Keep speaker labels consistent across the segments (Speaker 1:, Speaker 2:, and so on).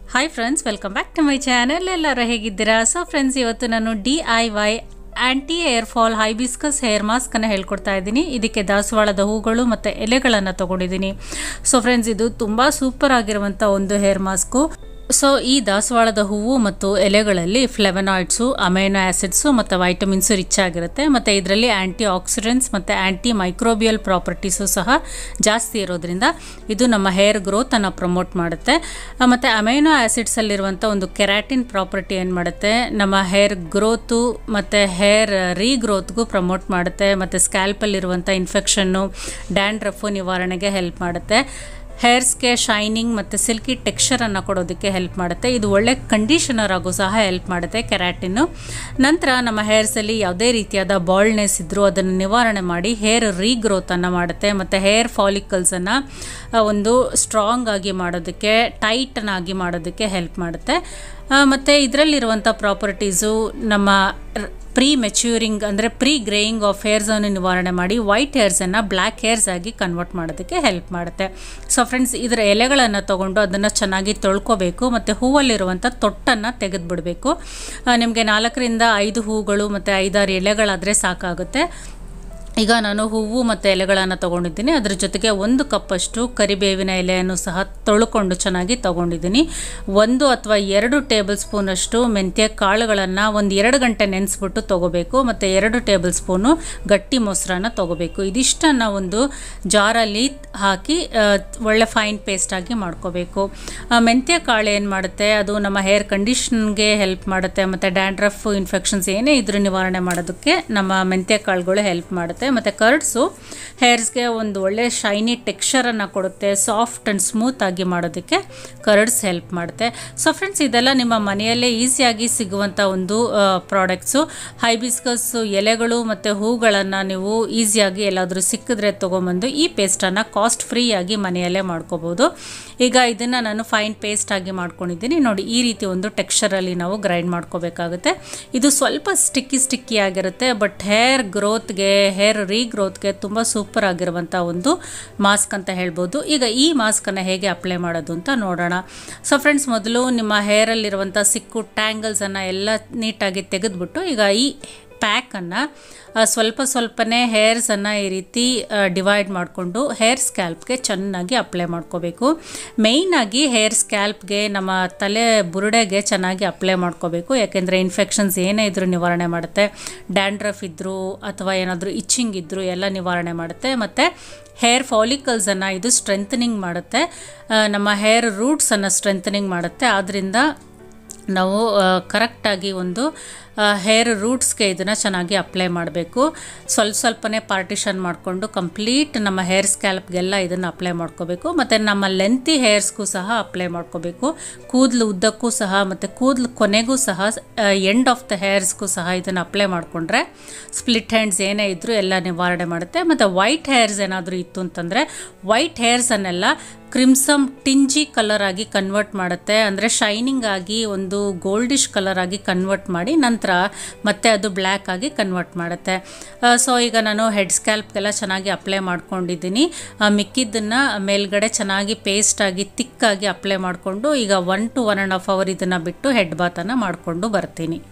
Speaker 1: hi friends welcome back to my channel ಎಲ್ಲರೂ ಹೇಗಿದ್ದೀರಾ so friends ಇವತ್ತು ನಾನು D I Y anti hair fall hibiscus hair ಮಾಸ್ಕನ್ನು ಹೇಳ್ಕೊಡ್ತಾ ಇದ್ದೀನಿ ಇದಕ್ಕೆ ದಾಸವಾಳದ ಹೂಗಳು ಮತ್ತು ಎಲೆಗಳನ್ನು ತೊಗೊಂಡಿದ್ದೀನಿ ಸೊ ಫ್ರೆಂಡ್ಸ್ ಇದು ತುಂಬ ಸೂಪರ್ ಆಗಿರುವಂಥ ಒಂದು ಹೇರ್ ಮಾಸ್ಕು ಸೊ ಈ ದಾಸವಾಳದ ಹೂವು ಮತ್ತು ಎಲೆಗಳಲ್ಲಿ ಫ್ಲೆವನಾಯ್ಡ್ಸು ಅಮೈನೋ ಆ್ಯಸಿಡ್ಸು ಮತ್ತು ವೈಟಮಿನ್ಸು ರಿಚ್ ಆಗಿರುತ್ತೆ ಮತ್ತು ಇದರಲ್ಲಿ ಆ್ಯಂಟಿ ಆಕ್ಸಿಡೆಂಟ್ಸ್ ಮತ್ತು ಆ್ಯಂಟಿ ಮೈಕ್ರೋಬಿಯಲ್ ಪ್ರಾಪರ್ಟೀಸು ಸಹ ಜಾಸ್ತಿ ಇರೋದ್ರಿಂದ ಇದು ನಮ್ಮ ಹೇರ್ ಗ್ರೋತನ್ನು ಪ್ರಮೋಟ್ ಮಾಡುತ್ತೆ ಮತ್ತು ಅಮೈನೋ ಆ್ಯಸಿಡ್ಸಲ್ಲಿರುವಂಥ ಒಂದು ಕೆರಾಟಿನ್ ಪ್ರಾಪರ್ಟಿ ಏನು ಮಾಡುತ್ತೆ ನಮ್ಮ ಹೇರ್ ಗ್ರೋತು ಮತ್ತು ಹೇರ್ ರೀಗ್ರೋತ್ಗೂ ಪ್ರಮೋಟ್ ಮಾಡುತ್ತೆ ಮತ್ತು ಸ್ಕ್ಯಾಲ್ಪಲ್ಲಿರುವಂಥ ಇನ್ಫೆಕ್ಷನ್ನು ಡ್ಯಾಂಡ್ರಫು ನಿವಾರಣೆಗೆ ಹೆಲ್ಪ್ ಮಾಡುತ್ತೆ ಹೇರ್ಸ್ಗೆ ಶೈನಿಂಗ್ ಮತ್ತು ಸಿಲ್ಕಿ ಟೆಕ್ಸ್ಚರನ್ನು ಕೊಡೋದಕ್ಕೆ ಹೆಲ್ಪ್ ಮಾಡುತ್ತೆ ಇದು ಒಳ್ಳೆ ಕಂಡೀಷನರ್ ಆಗು ಸಹ ಹೆಲ್ಪ್ ಮಾಡುತ್ತೆ ಕೆರಾಟಿನ್ನು ನಂತರ ನಮ್ಮ ಹೇರ್ಸಲ್ಲಿ ಯಾವುದೇ ರೀತಿಯಾದ ಬಾಲ್ಡ್ನೆಸ್ ಇದ್ದರೂ ಅದನ್ನು ನಿವಾರಣೆ ಮಾಡಿ ಹೇರ್ ರೀಗ್ರೋತನ್ನು ಮಾಡುತ್ತೆ ಮತ್ತು ಹೇರ್ ಫಾಲಿಕಲ್ಸನ್ನು ಒಂದು ಸ್ಟ್ರಾಂಗ್ ಆಗಿ ಮಾಡೋದಕ್ಕೆ ಟೈಟನ್ನಾಗಿ ಮಾಡೋದಕ್ಕೆ ಹೆಲ್ಪ್ ಮಾಡುತ್ತೆ ಮತ್ತು ಇದರಲ್ಲಿರುವಂಥ ಪ್ರಾಪರ್ಟೀಸು ನಮ್ಮ ಪ್ರೀ ಮೆಚ್ಯೂರಿಂಗ್ ಅಂದರೆ ಪ್ರೀ ಗ್ರೇಯಿಂಗ್ ಆಫ್ ಹೇರ್ಸನ್ನು ನಿವಾರಣೆ ಮಾಡಿ ವೈಟ್ ಹೇರ್ಸನ್ನು ಬ್ಲ್ಯಾಕ್ ಹೇರ್ಸ್ ಆಗಿ ಕನ್ವರ್ಟ್ ಮಾಡೋದಕ್ಕೆ ಹೆಲ್ಪ್ ಮಾಡುತ್ತೆ ಸೊ ಫ್ರೆಂಡ್ಸ್ ಇದರ ಎಲೆಗಳನ್ನು ತೊಗೊಂಡು ಅದನ್ನು ಚೆನ್ನಾಗಿ ತೊಳ್ಕೊಬೇಕು ಮತ್ತು ಹೂವಲ್ಲಿರುವಂಥ ತೊಟ್ಟನ್ನು ತೆಗೆದುಬಿಡಬೇಕು ನಿಮಗೆ ನಾಲ್ಕರಿಂದ ಐದು ಹೂಗಳು ಮತ್ತು ಐದಾರು ಎಲೆಗಳಾದರೆ ಸಾಕಾಗುತ್ತೆ ಈಗ ನಾನು ಹೂವು ಮತ್ತು ಎಲೆಗಳನ್ನು ತೊಗೊಂಡಿದ್ದೀನಿ ಅದ್ರ ಜೊತೆಗೆ ಒಂದು ಕಪ್ಪಷ್ಟು ಕರಿಬೇವಿನ ಎಲೆಯನ್ನು ಸಹ ತೊಳ್ಕೊಂಡು ಚೆನ್ನಾಗಿ ತೊಗೊಂಡಿದ್ದೀನಿ ಒಂದು ಅಥವಾ ಎರಡು ಟೇಬಲ್ ಸ್ಪೂನಷ್ಟು ಮೆಂತ್ಯ ಕಾಳುಗಳನ್ನು ಒಂದು ಎರಡು ಗಂಟೆ ನೆನೆಸ್ಬಿಟ್ಟು ತೊಗೋಬೇಕು ಮತ್ತು ಎರಡು ಟೇಬಲ್ ಸ್ಪೂನು ಗಟ್ಟಿ ಮೊಸರನ್ನ ತೊಗೋಬೇಕು ಇದಿಷ್ಟನ್ನು ಒಂದು ಜಾರಲ್ಲಿ ಹಾಕಿ ಒಳ್ಳೆ ಫೈನ್ ಪೇಸ್ಟಾಗಿ ಮಾಡ್ಕೋಬೇಕು ಮೆಂತ್ಯ ಕಾಳು ಏನು ಮಾಡುತ್ತೆ ಅದು ನಮ್ಮ ಹೇರ್ ಕಂಡೀಷನ್ಗೆ ಹೆಲ್ಪ್ ಮಾಡುತ್ತೆ ಮತ್ತು ಡ್ಯಾಂಡ್ರಫ್ ಇನ್ಫೆಕ್ಷನ್ಸ್ ಏನೇ ಇದ್ರೂ ನಿವಾರಣೆ ಮಾಡೋದಕ್ಕೆ ನಮ್ಮ ಮೆಂತ್ಯ ಕಾಳುಗಳು ಹೆಲ್ಪ್ ಮಾಡುತ್ತೆ ಮತ್ತು ಕರ್ಡ್ಸು ಹೇರ್ಸ್ಗೆ ಒಂದು ಒಳ್ಳೆ ಶೈನಿ ಟೆಕ್ಸ್ಚರನ್ನು ಕೊಡುತ್ತೆ ಸಾಫ್ಟ್ ಆ್ಯಂಡ್ ಸ್ಮೂತ್ ಆಗಿ ಮಾಡೋದಕ್ಕೆ ಕರ್ಡ್ಸ್ ಹೆಲ್ಪ್ ಮಾಡುತ್ತೆ ಸೊ ಫ್ರೆಂಡ್ಸ್ ಇದೆಲ್ಲ ನಿಮ್ಮ ಮನೆಯಲ್ಲೇ ಈಸಿಯಾಗಿ ಸಿಗುವಂಥ ಒಂದು ಪ್ರಾಡಕ್ಟ್ಸು ಹೈಬಿಸ್ಕಸ್ಸು ಎಲೆಗಳು ಮತ್ತು ಹೂಗಳನ್ನು ನೀವು ಈಸಿಯಾಗಿ ಎಲ್ಲಾದರೂ ಸಿಕ್ಕಿದ್ರೆ ತೊಗೊಂಬಂದು ಈ ಪೇಸ್ಟನ್ನು ಕಾಸ್ಟ್ ಫ್ರೀಯಾಗಿ ಮನೆಯಲ್ಲೇ ಮಾಡ್ಕೋಬೋದು ಈಗ ಇದನ್ನು ನಾನು ಫೈನ್ ಪೇಸ್ಟ್ ಆಗಿ ಮಾಡ್ಕೊಂಡಿದ್ದೀನಿ ನೋಡಿ ಈ ರೀತಿ ಒಂದು ಟೆಕ್ಸ್ಚರಲ್ಲಿ ನಾವು ಗ್ರೈಂಡ್ ಮಾಡ್ಕೋಬೇಕಾಗುತ್ತೆ ಇದು ಸ್ವಲ್ಪ ಸ್ಟಿಕ್ಕಿ ಸ್ಟಿಕ್ಕಿ ಆಗಿರುತ್ತೆ ಬಟ್ ಹೇರ್ ಗ್ರೋತ್ಗೆ ಹೇರ್ ರೀಗ್ರೋತ್ಗೆ ತುಂಬ ಸೂಪರ್ ಆಗಿರುವಂಥ ಒಂದು ಮಾಸ್ಕ್ ಅಂತ ಹೇಳ್ಬೋದು ಈಗ ಈ ಮಾಸ್ಕನ್ನು ಹೇಗೆ ಅಪ್ಲೈ ಮಾಡೋದು ಅಂತ ನೋಡೋಣ ಸೊ ಫ್ರೆಂಡ್ಸ್ ಮೊದಲು ನಿಮ್ಮ ಹೇರಲ್ಲಿರುವಂಥ ಸಿಕ್ಕು ಟ್ಯಾಂಗಲ್ಸನ್ನು ಎಲ್ಲ ನೀಟಾಗಿ ತೆಗೆದುಬಿಟ್ಟು ಈಗ ಈ ಪ್ಯಾಕನ್ನು ಸ್ವಲ್ಪ ಸ್ವಲ್ಪನೇ ಹೇರ್ಸನ್ನು ಈ ರೀತಿ ಡಿವೈಡ್ ಮಾಡಿಕೊಂಡು ಹೇರ್ ಸ್ಕ್ಯಾಲ್ಪ್ಗೆ ಚೆನ್ನಾಗಿ ಅಪ್ಲೈ ಮಾಡ್ಕೋಬೇಕು ಮೇಯ್ನಾಗಿ ಹೇರ್ ಸ್ಕ್ಯಾಲ್ಪ್ಗೆ ನಮ್ಮ ತಲೆ ಬುರುಡೆಗೆ ಚೆನ್ನಾಗಿ ಅಪ್ಲೈ ಮಾಡ್ಕೋಬೇಕು ಯಾಕೆಂದರೆ ಇನ್ಫೆಕ್ಷನ್ಸ್ ಏನೇ ಇದ್ರೂ ನಿವಾರಣೆ ಮಾಡುತ್ತೆ ಡ್ಯಾಂಡ್ರಫ್ ಇದ್ದರೂ ಅಥವಾ ಏನಾದರೂ ಇಚ್ಚಿಂಗ್ ಇದ್ದರೂ ಎಲ್ಲ ನಿವಾರಣೆ ಮಾಡುತ್ತೆ ಮತ್ತು ಹೇರ್ ಫಾಲಿಕಲ್ಸನ್ನು ಇದು ಸ್ಟ್ರೆಂಥನಿಂಗ್ ಮಾಡುತ್ತೆ ನಮ್ಮ ಹೇರ್ ರೂಟ್ಸನ್ನು ಸ್ಟ್ರೆಂಥನಿಂಗ್ ಮಾಡುತ್ತೆ ಆದ್ದರಿಂದ ನಾವು ಕರೆಕ್ಟಾಗಿ ಒಂದು ಹೇರ್ ರೂಟ್ಸ್ಗೆ ಇದನ್ನು ಚೆನ್ನಾಗಿ ಅಪ್ಲೈ ಮಾಡಬೇಕು ಸ್ವಲ್ಪ ಸ್ವಲ್ಪನೇ ಪಾರ್ಟಿಷನ್ ಮಾಡಿಕೊಂಡು ಕಂಪ್ಲೀಟ್ ನಮ್ಮ ಹೇರ್ ಸ್ಕ್ಯಾಲ್ಪ್ಗೆಲ್ಲ ಇದನ್ನು ಅಪ್ಲೈ ಮಾಡ್ಕೋಬೇಕು ಮತ್ತು ನಮ್ಮ ಲೆಂತಿ ಹೇರ್ಸ್ಗೂ ಸಹ ಅಪ್ಲೈ ಮಾಡ್ಕೋಬೇಕು ಕೂದಲು ಉದ್ದಕ್ಕೂ ಸಹ ಮತ್ತು ಕೂದಲು ಕೊನೆಗೂ ಸಹ ಎಂಡ್ ಆಫ್ ದ ಹೇರ್ಸ್ಗೂ ಸಹ ಇದನ್ನು ಅಪ್ಲೈ ಮಾಡಿಕೊಂಡ್ರೆ ಸ್ಪ್ಲಿಟ್ ಹ್ಯಾಂಡ್ಸ್ ಏನೇ ಇದ್ದರೂ ಎಲ್ಲ ನಿವಾರಣೆ ಮಾಡುತ್ತೆ ಮತ್ತು ವೈಟ್ ಹೇರ್ಸ್ ಏನಾದರೂ ಇತ್ತು ಅಂತಂದರೆ ವೈಟ್ ಹೇರ್ಸನ್ನೆಲ್ಲ ಕ್ರಿಮ್ಸಮ್ ಟಿಂಜಿ ಕಲರ್ ಆಗಿ ಕನ್ವರ್ಟ್ ಮಾಡುತ್ತೆ ಅಂದರೆ ಶೈನಿಂಗ್ ಆಗಿ ಒಂದು ಗೋಲ್ಡಿಶ್ ಕಲರ್ ಆಗಿ ಕನ್ವರ್ಟ್ ಮಾಡಿ ನಂತರ ಮತ್ತೆ ಅದು ಬ್ಲ್ಯಾಕ್ ಆಗಿ ಕನ್ವರ್ಟ್ ಮಾಡುತ್ತೆ ಸೊ ಈಗ ನಾನು ಹೆಡ್ ಸ್ಕ್ಯಾಲ್ಪ್ಗೆಲ್ಲ ಚೆನ್ನಾಗಿ ಅಪ್ಲೈ ಮಾಡ್ಕೊಂಡಿದ್ದೀನಿ ಮಿಕ್ಕಿದ್ದನ್ನು ಮೇಲ್ಗಡೆ ಚೆನ್ನಾಗಿ ಪೇಸ್ಟಾಗಿ ತಿಕ್ಕಾಗಿ ಅಪ್ಲೈ ಮಾಡಿಕೊಂಡು ಈಗ one two one and half hour ಇದನ್ನು ಬಿಟ್ಟು ಹೆಡ್ ಬಾತನ್ನು ಮಾಡಿಕೊಂಡು ಬರ್ತೀನಿ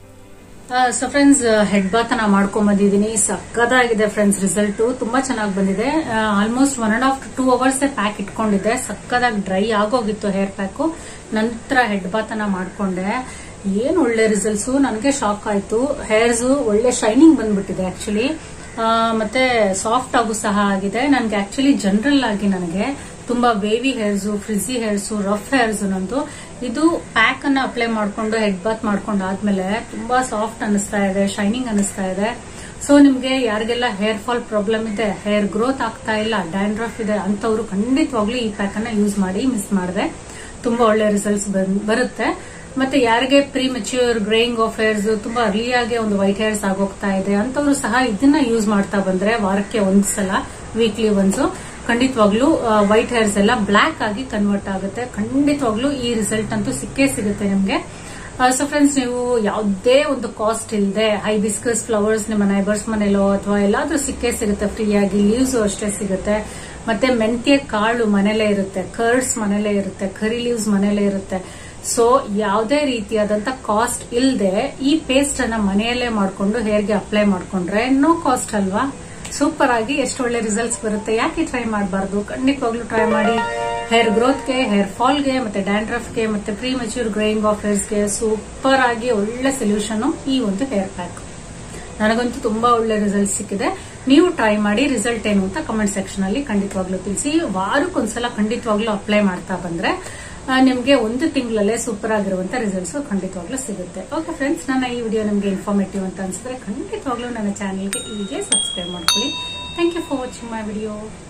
Speaker 1: ಸೊ ಫ್ರೆಂಡ್ಸ್ ಹೆಡ್ ಬಾತ್ ನಾ ಮಾಡ್ಕೊಂಬಂದಿದ್ದೀನಿ ಸಕ್ಕದಾಗಿದೆ ಫ್ರೆಂಡ್ಸ್ ರಿಸಲ್ಟ್ ತುಂಬಾ ಚೆನ್ನಾಗಿ ಬಂದಿದೆ almost one and half two hours pack ಇಟ್ಕೊಂಡಿದ್ದೆ ಸಕ್ಕದಾಗಿ ಡ್ರೈ ಆಗೋಗಿತ್ತು ಹೇರ್ ಪ್ಯಾಕು ನಂತರ ಹೆಡ್ ಬಾತ್ ಅನ್ನ ಮಾಡ್ಕೊಂಡೆ ಏನ್ ಒಳ್ಳೆ ರಿಸಲ್ಟ್ಸು ನನಗೆ ಶಾಕ್ ಆಯ್ತು ಹೇರ್ಸ್ ಒಳ್ಳೆ ಶೈನಿಂಗ್ ಬಂದ್ಬಿಟ್ಟಿದೆ ಆಕ್ಚುಲಿ ಮತ್ತೆ ಸಾಫ್ಟ್ ಆಗು ಸಹ ಆಗಿದೆ ನನಗೆ ಆಕ್ಚುಲಿ ಜನರಲ್ ಆಗಿ ನನಗೆ ತುಂಬಾ wavy hairs frizzy hairs rough hairs ನಂದು ಇದು ಪ್ಯಾಕ್ ಅನ್ನ ಅಪ್ಲೈ ಮಾಡ್ಕೊಂಡು ಹೆಡ್ ಬಾತ್ ಮಾಡ್ಕೊಂಡು ಆದ್ಮೇಲೆ ತುಂಬಾ ಸಾಫ್ಟ್ ಅನಿಸ್ತಾ ಇದೆ ಶೈನಿಂಗ್ ಅನಿಸ್ತಾ ಇದೆ ಸೊ ನಿಮ್ಗೆ ಯಾರಿಗೆಲ್ಲ ಹೇರ್ ಫಾಲ್ ಪ್ರಾಬ್ಲಮ್ ಇದೆ ಹೇರ್ ಗ್ರೋತ್ ಆಗ್ತಾ ಇಲ್ಲ ಡ್ಯಾಂಡ್ರಫ್ ಇದೆ ಅಂತವ್ರು ಖಂಡಿತವಾಗ್ಲೂ ಈ ಪ್ಯಾಕ್ ಅನ್ನ ಯೂಸ್ ಮಾಡಿ ಮಿಸ್ ಮಾಡಿದೆ ತುಂಬಾ ಒಳ್ಳೆ ರಿಸಲ್ಟ್ಸ್ ಬರುತ್ತೆ ಮತ್ತೆ ಯಾರಿಗೆ premature greying of hairs ತುಂಬಾ ಅರ್ಲಿಯಾಗಿ ಒಂದು ವೈಟ್ ಹೇರ್ಸ್ ಆಗೋಗ್ತಾ ಇದೆ ಅಂತವ್ರು ಸಹ ಇದನ್ನ ಯೂಸ್ ಮಾಡ್ತಾ ಬಂದ್ರೆ ವಾರಕ್ಕೆ ಒಂದ್ಸಲ ವೀಕ್ಲಿ ಒನ್ಸ್ ಖಂಡಿತವಾಗ್ಲೂ ವೈಟ್ ಹೇರ್ಸ್ ಎಲ್ಲ ಬ್ಲ್ಯಾಕ್ ಆಗಿ ಕನ್ವರ್ಟ್ ಆಗುತ್ತೆ ಖಂಡಿತವಾಗ್ಲೂ ಈ ರಿಸಲ್ಟ್ ಅಂತೂ ಸಿಕ್ಕೇ ಸಿಗುತ್ತೆ ನಿಮ್ಗೆ ಸೊ ಫ್ರೆಂಡ್ಸ್ ನೀವು ಯಾವುದೇ ಒಂದು ಕಾಸ್ಟ್ ಇಲ್ಲದೆ ಹೈಬಿಸ್ಕಸ್ ಫ್ಲವರ್ಸ್ ನಿಮ್ಮ ನೈಬರ್ಸ್ ಮನೇಲೋ ಅಥವಾ ಎಲ್ಲಾದ್ರೂ ಸಿಕ್ಕೇ ಸಿಗುತ್ತೆ ಫ್ರೀಯಾಗಿ ಲೀವ್ಸ್ ಅಷ್ಟೇ ಸಿಗುತ್ತೆ ಮತ್ತೆ ಮೆಂತ್ಯ ಕಾಳು ಮನೇಲೇ ಇರುತ್ತೆ ಕರ್ಡ್ಸ್ ಮನೇಲೇ ಇರುತ್ತೆ ಕರಿ ಲೀವ್ಸ್ ಮನೇಲೇ ಇರುತ್ತೆ ಸೊ ಯಾವುದೇ ರೀತಿಯಾದಂತ ಕಾಸ್ಟ್ ಇಲ್ಲದೆ ಈ ಪೇಸ್ಟ್ ಅನ್ನ ಮನೆಯಲ್ಲೇ ಮಾಡ್ಕೊಂಡು ಹೇರ್ಗೆ ಅಪ್ಲೈ ಮಾಡ್ಕೊಂಡ್ರೆ ನೋ ಕಾಸ್ಟ್ ಅಲ್ವಾ ಸೂಪರ್ ಆಗಿ ಎಷ್ಟು ಒಳ್ಳೆ ರಿಸಲ್ಟ್ಸ್ ಬರುತ್ತೆ ಯಾಕೆ ಟ್ರೈ ಮಾಡಬಾರ್ದು ಖಂಡಿತವಾಗ್ಲೂ ಟ್ರೈ ಮಾಡಿ ಹೇರ್ ಗ್ರೋತ್ಗೆ ಹೇರ್ ಫಾಲ್ಗೆ ಮತ್ತೆ ಡ್ಯಾಂಡ್ರಫ್ಗೆ ಮತ್ತೆ ಪ್ರೀ ಮೆಚ್ಯೂರ್ ಗ್ರೇಯಿಂಗ್ ಆಫ್ ಹೇರ್ಸ್ಗೆ ಸೂಪರ್ ಆಗಿ ಒಳ್ಳೆ ಸೊಲ್ಯೂಷನ್ ಈ ಒಂದು ಹೇರ್ ಪ್ಯಾಕ್ ನನಗಂತೂ ತುಂಬಾ ಒಳ್ಳೆ ರಿಸಲ್ಟ್ ಸಿಕ್ಕಿದೆ ನೀವು ಟ್ರೈ ಮಾಡಿ ರಿಸಲ್ಟ್ ಏನು ಅಂತ ಕಮೆಂಟ್ ಸೆಕ್ಷನ್ ಅಲ್ಲಿ ಖಂಡಿತವಾಗ್ಲೂ ತಿಳಿಸಿ ವಾರಕ್ಕೊಂದ್ಸಲ ಖಂಡಿತವಾಗ್ಲೂ ಅಪ್ಲೈ ಮಾಡ್ತಾ ಬಂದ್ರೆ ಆ, ನಿಮ್ಗೆ ಒಂದು ತಿಂಗಳಲ್ಲೇ ಸೂಪರ್ ಆಗಿರುವಂತ ರಿಸಲ್ಟ್ಸ್ ಖಂಡಿತವಾಗ್ಲೂ ಸಿಗುತ್ತೆ ಓಕೆ ಫ್ರೆಂಡ್ಸ್ ನನ್ನ ಈ ವಿಡಿಯೋ ನಿಮ್ಗೆ ಇನ್ಫಾರ್ಮೇಟಿವ್ ಅಂತ ಅನ್ಸಿದ್ರೆ ಖಂಡಿತವಾಗ್ಲೂ ನನ್ನ ಚಾನಲ್ಗೆ ಹೀಗೆ ಸಬ್ಸ್ಕ್ರೈಬ್ ಮಾಡ್ಕೊಳ್ಳಿ thank you for watching my video